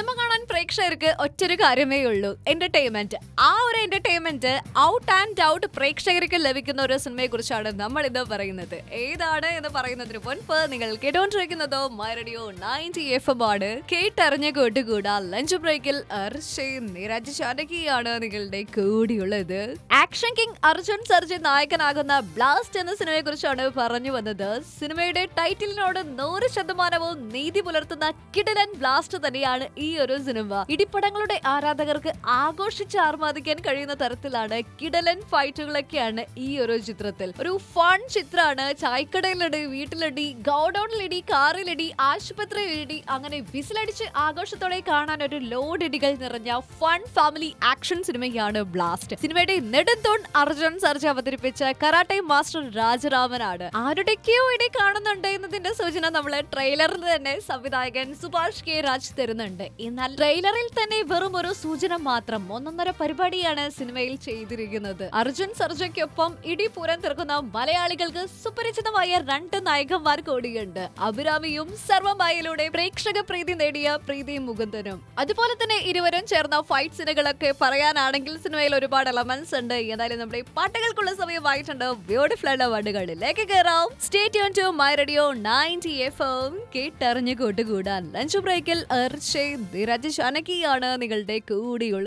cinema കാണാൻ പ്രേക്ഷകർക്ക് ഒറ്റൊരു കാര്യമേ ഉള്ളൂ എന്റർടൈൻമെന്റ് ആ ഒരു എന്റർടൈൻമെന്റ് ഔട്ട് ആൻഡ് ഔട്ട് പ്രേക്ഷകർക്ക് ലഭിക്കുന്ന ഒരു സിനിമയെ കുറിച്ചാണ് നമ്മൾ ഇന്ന് പറയുന്നത് ഏതാണ് എന്ന് പറയുന്നതിന് മുൻപ് നിങ്ങൾ കേട്ടോണ്ടിരിക്കുന്നതോ my radio ninety F M ആണ് കേട്ടറിഞ്ഞ കൂട്ടുകൂടാ ലഞ്ച് ബ്രേക്കിൽ അർഷയും നിരജ് ചാനകിയാണ് നിങ്ങളുടെ കൂടിയുള്ളത് ആക്ഷൻ കിങ് അർജുൻ സർജൻ നായകനാകുന്ന ബ്ലാസ്റ്റ് എന്ന സിനിമയെ കുറിച്ചാണ് പറഞ്ഞു വന്നത് സിനിമയുടെ ടൈറ്റിലിനോട് നൂറ് ശതമാനവും നീതി പുലർത്തുന്ന കിടലൻ ബ്ലാസ്റ്റ് തന്നെയാണ് ഈ ഒരു സിനിമ ഇടിപ്പടങ്ങളുടെ ആരാധകർക്ക് ആഘോഷിച്ച് ആർമാദിക്കാൻ കഴിയുന്ന തരത്തിലാണ് കിടലൻ ഫൈറ്റുകളൊക്കെയാണ് ഈ ഒരു ചിത്രത്തിൽ ഒരു ഫൺ ചിത്രമാണ് ചായക്കടയിലടി വീട്ടിലടി ഗൗഡൌണിലിടി കാറിലിടി ആശുപത്രിയിലിടി അങ്ങനെ വിസിലടിച്ച് ആഘോഷത്തോടെ കാണാൻ ഒരു ലോഡ് ഇടികൾ നിറഞ്ഞ ഫൺ ഫാമിലി ആക്ഷൻ സിനിമയാണ് ബ്ലാസ്റ്റ് സിനിമയുടെ നെടുന്തോൺ അർജുൻ സർജ് അവതരിപ്പിച്ച കരാട്ടെ മാസ്റ്റർ രാജരാമനാണ് ആരുടെയൊക്കെയോ ഇടി കാണുന്നുണ്ട് എന്നതിന്റെ സൂചന നമ്മള് ട്രെയിലറിൽ തന്നെ സംവിധായകൻ സുഭാഷ് കെ രാജ് തരുന്നുണ്ട് എന്നാൽ ട്രെയിലറിൽ തന്നെ വെറും ഒരു സൂചന മാത്രം ഒന്നൊന്നര പരിപാടിയാണ് സിനിമയിൽ ചെയ്തിരിക്കുന്നത് അർജുൻ സർജയ്ക്കൊപ്പം ഇടിപൂരം തീർക്കുന്ന മലയാളികൾക്ക് സുപരിചിതമായ രണ്ട് നായകന്മാർ കൂടിയുണ്ട് അഭിരാമിയും സർവമായിലൂടെ പ്രേക്ഷക പ്രീതി നേടിയ പ്രീതി മുകുന്ദനും അതുപോലെ തന്നെ ഇരുവരും ചേർന്ന ഫൈറ്റ് സീനുകളൊക്കെ പറയാനാണെങ്കിൽ സിനിമയിൽ ഒരുപാട് എലമെന്റ്സ് ഉണ്ട് എന്നാലും നമ്മുടെ പാട്ടുകൾക്കുള്ള സമയമായിട്ടുണ്ട് ബ്യൂട്ടിഫുൾ ആയിട്ടുള്ള പാട്ടുകളിലേക്ക് കയറാം stay tune to my radio ninety F M കേട്ടറിഞ്ഞു കൂട്ടുകൂടാൻ ലഞ്ച് ബ്രേക്കിൽ അർച്ചേ നിരജ് ചാനകിയാണ് നിങ്ങളുടെ കൂടിയുള്ളത്